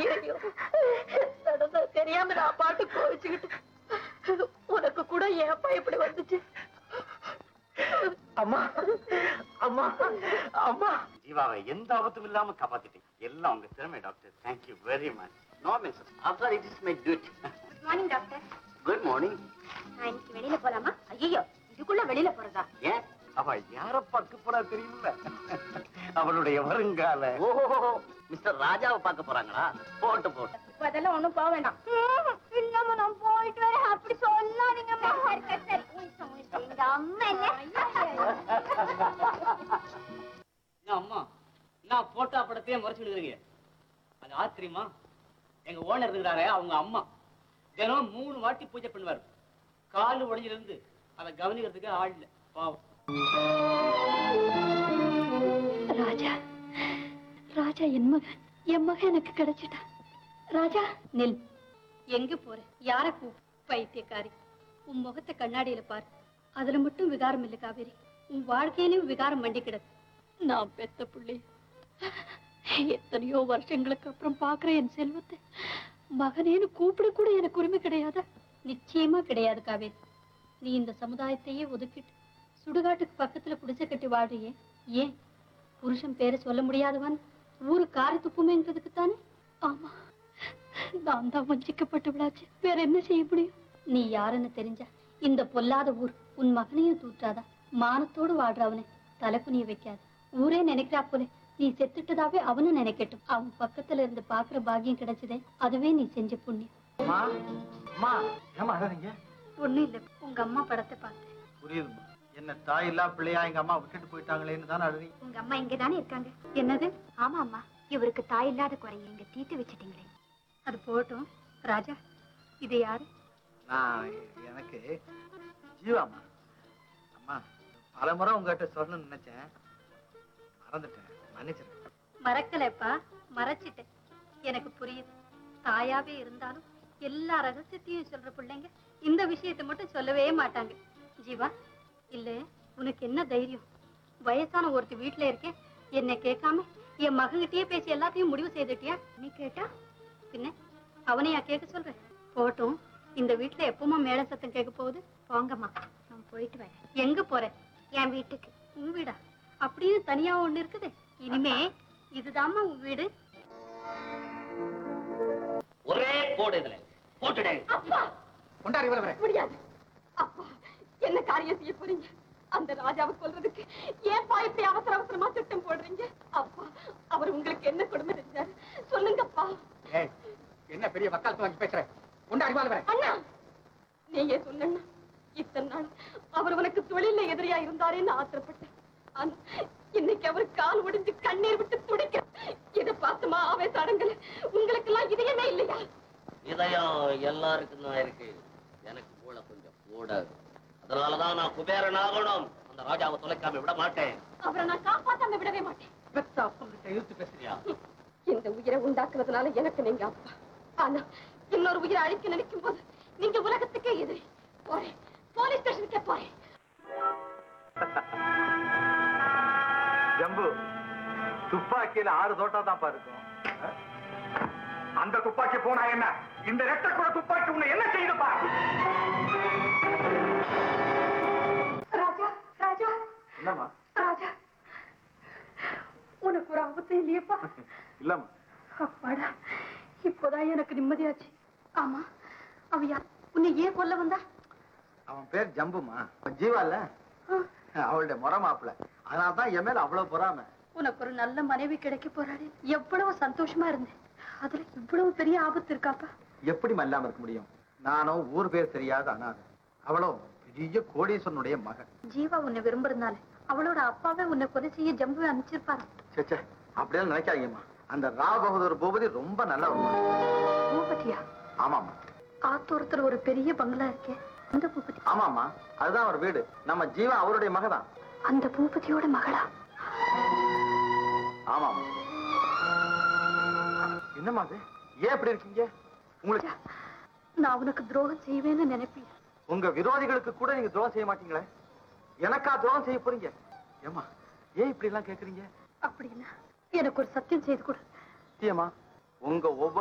ஐயோ நடந்தது தெரியாம நான் பாட்டு கோவிச்சுக்கிட்டு உனக்கு கூட ஏப்பா இப்படி வந்துச்சு அம்மா அம்மா அம்மா ஜீவாவை எந்த ஆபத்தும் இல்லாம காப்பாத்திட்டீங்க எல்லாம் உங்க திறமை doctor thank you very much no missus after it is my duty morning doctor good morning நான் இன்னைக்கு வெளியில போலாமா ஐயோ இதுக்குள்ள வெளியில போறதா ஏன் அவ யார பார்க்க போறா தெரியுமில்ல அவளுடைய வருங்கால ஓஹோ மிஸ்டர் ராஜாவை பார்க்க போறாங்களா போட்டு போட்டு இப்ப அதெல்லாம் ஒண்ணும் போக வேண்டாம் இல்லம்மா நான் போயிட்டு வரேன் அப்படி சொல்லாதீங்கம்மா சரி சரி சரி உயிசம், உயிசம். எங்க அம்மா என்ன அம்மா நான் போட்டா படத்தையே மறைச்சு விடுறீங்க அது ஆச்சரியமா எங்க ஓனர் இருக்கிறாரே அவங்க அம்மா தினம் மூணு வாட்டி பூஜை பண்ணுவார் காலு உடைஞ்சில இருந்து அதை கவனிக்கிறதுக்கு ஆள் இல்ல பாவம் ராஜா ராஜா என் மகன் என் மகன் எனக்கு கிடைச்சிட்டான் ராஜா நில் எங்க போற யார கூ பைத்தியக்காரி உன் முகத்தை கண்ணாடியில பாரு அதுல மட்டும் விகாரம் இல்ல காவேரி உன் வாழ்க்கையிலும் விகாரம் மண்டி கிடக்கு நான் பெத்த புள்ளி எத்தனையோ வருஷங்களுக்கு அப்புறம் பாக்குற என் செல்வத்தை மகனேன்னு கூப்பிட கூட எனக்கு உரிமை கிடையாதா நிச்சயமா கிடையாது காவேரி நீ இந்த சமுதாயத்தையே ஒதுக்கிட்டு சுடுகாட்டுக்கு பக்கத்துல குடிசை கட்டி வாடுறியே ஏன் புருஷன் பேரை சொல்ல முடியாதவன் ஊரு காரி துப்புமேங்கிறதுக்கு தானே ஆமா நான் தான் வஞ்சிக்கப்பட்டவளாச்சு வேற என்ன செய்ய முடியும் நீ யாருன்னு தெரிஞ்சா இந்த பொல்லாத ஊர் உன் மகனையும் தூற்றாதா மானத்தோடு வாடுறவனே தலைக்குனிய வைக்காது ஊரே நினைக்கிறா போல நீ செத்துட்டதாவே அவனும் நினைக்கட்டும் அவன் பக்கத்துல இருந்து பாக்குற பாக்கியம் கிடைச்சதே அதுவே நீ செஞ்ச புண்ணியம் அம்மா அம்மா ஏமா அழறீங்க ஒண்ணும் இல்ல உங்க அம்மா படத்தை பார்த்தேன் புரியுதும்மா என்ன தாய் இல்லா பிள்ளையா எங்க அம்மா விட்டுட்டு போயிட்டாங்களேன்னு தானே அழுறீங்க உங்க அம்மா இங்க தானே இருக்காங்க என்னது ஆமா அம்மா இவருக்கு தாய் இல்லாத குறைய இங்க தீர்த்து வச்சிட்டீங்களே அது போட்டும் ராஜா இது யாரு நான் எனக்கு ஜீவாம்மா அம்மா பல முறை உங்ககிட்ட சொல்லணும்னு நினைச்சேன் மறந்துட்டேன் மன்னிச்சிருக்கேன் மறக்கலப்பா மறைச்சிட்டேன் எனக்கு புரியுது தாயாவே இருந்தாலும் எல்லா ரகசியத்தையும் சொல்ற பிள்ளைங்க இந்த விஷயத்தை மட்டும் சொல்லவே மாட்டாங்க ஜீவா இல்ல உனக்கு என்ன தைரியம் வயசான ஒருத்தி வீட்டுல இருக்கேன் என்னை கேட்காம என் மகன்கிட்டயே பேசி எல்லாத்தையும் முடிவு செய்துட்டியா நீ கேட்டா பின்ன அவனையா கேட்க சொல்ற போட்டும் இந்த வீட்டுல எப்பவுமா மேல சத்தம் கேட்க போகுது போங்கம்மா நான் போயிட்டு வரேன் எங்க போற என் வீட்டுக்கு உன் வீடா அப்படியே தனியா ஒண்ணு இருக்குது இனிமே இதுதாம்மா உன் வீடு ஒரே போடு இதுல போட்டுடு கொண்டாடி வர வரேன் முடியாது அப்பா என்ன காரியம் செய்ய போறீங்க அந்த ராஜாவை கொல்றதுக்கு ஏன்பா இப்படி அவசர அவசரமா திட்டம் போடுறீங்க அப்பா அவர் உங்களுக்கு என்ன கொடுமை செஞ்சாரு சொல்லுங்கப்பா ஏய் என்ன பெரிய வக்காலத்து வாங்கி பேசுற கொண்டாடி வர வரேன் அண்ணா நீங்க சொன்னா இத்தனை நாள் அவர் உனக்கு தொழில எதிரியா இருந்தாரேன்னு ஆத்திரப்பட்டேன் ஆனா, இன்னைக்கு அவர் கால் ஒடிஞ்சு கண்ணீர் விட்டு துடிக்க இதை பார்த்துமா அவன் சடங்குல உங்களுக்கு எல்லாம் இதயமே இல்லையா இதயம் எல்லாருக்கும் தான் இருக்கு எனக்கு கூட கொஞ்சம் கூட அதனாலதான் நான் குபேரன் ஆகணும் அந்த ராஜாவை தொலைக்காம விட மாட்டேன் அவரை நான் காப்பாத்தாம விடவே மாட்டேன் பெத்த அப்பங்கிட்ட இழுத்து பேசுறியா இந்த உயிரை உண்டாக்குறதுனால எனக்கு நீங்க அப்பா ஆனா இன்னொரு உயிரை அழிக்க நினைக்கும் போது நீங்க உலகத்துக்கே எதிரி போறேன் போலீஸ் ஸ்டேஷனுக்கே போறேன் ஜம்பு துப்பாக்கியில ஆறு தோட்டா தான்ப்பா இருக்கும் அந்த துப்பாக்கி போனா என்ன இந்த ரெட்ட கூட துப்பாக்கி உன்னை என்ன செய்யுதுப்பா ராஜா ராஜா என்னம்மா ராஜா உனக்கு ஒரு ஆபத்து இல்லையப்பா இல்லம்மா அப்பாடா இப்போதான் எனக்கு நிம்மதியாச்சு ஆமா அவ யார் உன்னை ஏன் கொல்ல வந்தா அவன் பேர் ஜம்புமா அவன் ஜீவா இல்ல அவளுடைய முறை மாப்பிள்ள அதனால தான் என் மேல அவ்வளவு பொறாம உனக்கு ஒரு நல்ல மனைவி கிடைக்க போறாளே எவ்வளவு சந்தோஷமா இருந்தேன் அதுல இவ்வளவு பெரிய ஆபத்து இருக்காப்பா எப்படி இல்லாம இருக்க முடியும் நானும் ஊர் பேர் தெரியாத அனாதை அவளும் பெரிய கோடீஸ்வரனுடைய மகன் ஜீவா உன்னை விரும்புறதுனால அவளோட அப்பாவே உன்னை கொலை செய்ய ஜம்புவை அனுப்பிச்சிருப்பாரு சேச்சே அப்படியெல்லாம் நினைக்காதீங்கம்மா அந்த ராவ் பகதூர் பூபதி ரொம்ப நல்லவன் பூபதியா ஆமாம்மா ஆத்தோரத்துல ஒரு பெரிய பங்களா இருக்கே அந்த பூபதி ஆமாம்மா அதுதான் அவர் வீடு நம்ம ஜீவா அவருடைய மகதான் அந்த பூபதியோட மகளா ஆமாம்மா என்னம்மா அது ஏன் இப்படி இருக்கீங்க உங்களுக்கு நான் உனக்கு துரோகம் செய்வேன்னு நினைப்பேன் உங்க விரோதிகளுக்கு கூட நீங்க துரோகம் செய்ய மாட்டீங்களே எனக்கா துரோகம் செய்ய போறீங்க ஏம்மா ஏன் இப்படி எல்லாம் கேக்குறீங்க அப்படின்னா எனக்கு ஒரு சத்தியம் செய்து கொடு சத்தியமா உங்க ஒவ்வொரு